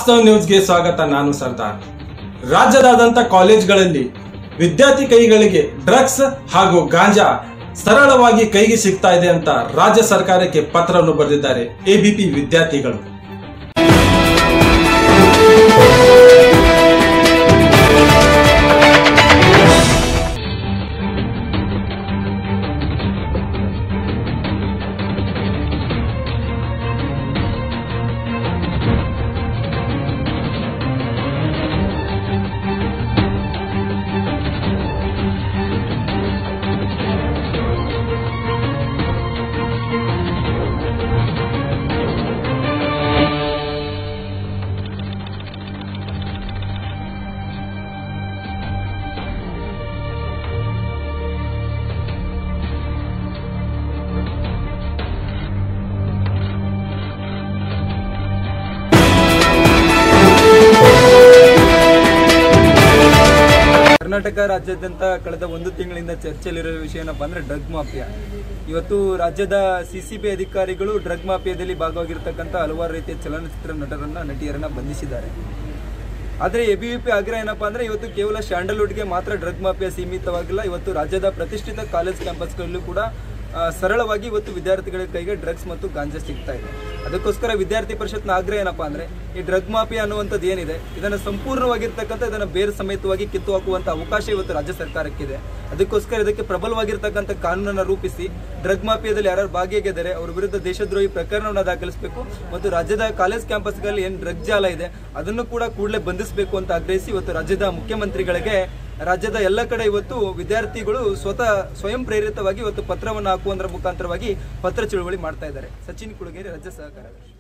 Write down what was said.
ವಾಸ್ತವ ನ್ಯೂಸ್ಗೆ ಸ್ವಾಗತ ನಾನು ಸರ್ದಾರ್ ರಾಜ್ಯದಾದ್ಯಂತ ಕಾಲೇಜ್ಗಳಲ್ಲಿ ವಿದ್ಯಾರ್ಥಿ ಕೈಗಳಿಗೆ ಡ್ರಗ್ಸ್ ಹಾಗೂ ಗಾಂಜಾ ಸರಳವಾಗಿ ಕೈಗೆ ಸಿಗ್ತಾ ಇದೆ ಅಂತ ರಾಜ್ಯ ಸರ್ಕಾರಕ್ಕೆ ಪತ್ರವನ್ನು ಬರೆದಿದ್ದಾರೆ ಎಬಿಪಿ ವಿದ್ಯಾರ್ಥಿಗಳು ಕರ್ನಾಟಕ ರಾಜ್ಯಾದ್ಯಂತ ಕಳೆದ ಒಂದು ತಿಂಗಳಿಂದ ಚರ್ಚೆಯಲ್ಲಿರೋ ವಿಷಯ ಏನಪ್ಪಾ ಅಂದ್ರೆ ಡ್ರಗ್ ಮಾಫಿಯಾ ಇವತ್ತು ರಾಜ್ಯದ ಸಿಸಿಬಿ ಅಧಿಕಾರಿಗಳು ಡ್ರಗ್ ಮಾಫಿಯಾದಲ್ಲಿ ಭಾಗವಾಗಿರ್ತಕ್ಕಂಥ ಹಲವಾರು ರೀತಿಯ ಚಲನಚಿತ್ರ ನಟರನ್ನ ನಟಿಯರನ್ನ ಬಂಧಿಸಿದ್ದಾರೆ ಆದರೆ ಎಬಿವಿಪಿ ಆಗ್ರಹ ಏನಪ್ಪಾ ಅಂದ್ರೆ ಇವತ್ತು ಕೇವಲ ಸ್ಯಾಂಡಲ್ವುಡ್ಗೆ ಮಾತ್ರ ಡ್ರಗ್ ಮಾಫಿಯಾ ಸೀಮಿತವಾಗಿಲ್ಲ ಇವತ್ತು ರಾಜ್ಯದ ಪ್ರತಿಷ್ಠಿತ ಕಾಲೇಜ್ ಕ್ಯಾಂಪಸ್ಗಳಲ್ಲೂ ಕೂಡ ಆ, ಸರಳವಾಗಿ ಇವತ್ತು ವಿದ್ಯಾರ್ಥಿಗಳ ಕೈಗೆ ಡ್ರಗ್ಸ್ ಮತ್ತು ಗಾಂಜಾ ಸಿಗ್ತಾ ಇದೆ ಅದಕ್ಕೋಸ್ಕರ ವಿದ್ಯಾರ್ಥಿ ಪರಿಷತ್ನ ಆಗ್ರಹ ಏನಪ್ಪಾ ಅಂದ್ರೆ ಈ ಡ್ರಗ್ ಮಾಫಿಯಾ ಅನ್ನುವಂಥದ್ದು ಏನಿದೆ ಇದನ್ನು ಸಂಪೂರ್ಣವಾಗಿರ್ತಕ್ಕಂಥ ಇದನ್ನು ಬೇರೆ ಸಮೇತವಾಗಿ ಕಿತ್ತು ಹಾಕುವಂತ ಅವಕಾಶ ಇವತ್ತು ರಾಜ್ಯ ಸರ್ಕಾರಕ್ಕಿದೆ ಅದಕ್ಕೋಸ್ಕರ ಇದಕ್ಕೆ ಪ್ರಬಲವಾಗಿರ್ತಕ್ಕಂಥ ಕಾನೂನನ್ನು ರೂಪಿಸಿ ಡ್ರಗ್ ಮಾಫಿಯಾದಲ್ಲಿ ಯಾರು ಭಾಗಿಯಾಗಿದ್ದಾರೆ ಅವರ ವಿರುದ್ಧ ದೇಶದ್ರೋಹಿ ಪ್ರಕರಣವನ್ನು ದಾಖಲಿಸಬೇಕು ಮತ್ತು ರಾಜ್ಯದ ಕಾಲೇಜ್ ಕ್ಯಾಂಪಸ್ಗಳಲ್ಲಿ ಏನು ಡ್ರಗ್ ಜಾಲ ಇದೆ ಅದನ್ನು ಕೂಡ ಕೂಡಲೇ ಬಂಧಿಸಬೇಕು ಅಂತ ಆಗ್ರಹಿಸಿ ಇವತ್ತು ರಾಜ್ಯದ ಮುಖ್ಯಮಂತ್ರಿಗಳಿಗೆ ರಾಜ್ಯದ ಎಲ್ಲ ಕಡೆ ಇವತ್ತು ವಿದ್ಯಾರ್ಥಿಗಳು ಸ್ವತಃ ಸ್ವಯಂ ಪ್ರೇರಿತವಾಗಿ ಇವತ್ತು ಪತ್ರವನ್ನು ಹಾಕುವುದರ ಮುಖಾಂತರವಾಗಿ ಪತ್ರ ಚಳುವಳಿ ಮಾಡ್ತಾ ಇದ್ದಾರೆ ಸಚಿನ್ ಕುಳಗೇರಿ ರಾಜ್ಯ ಸಹಕಾರ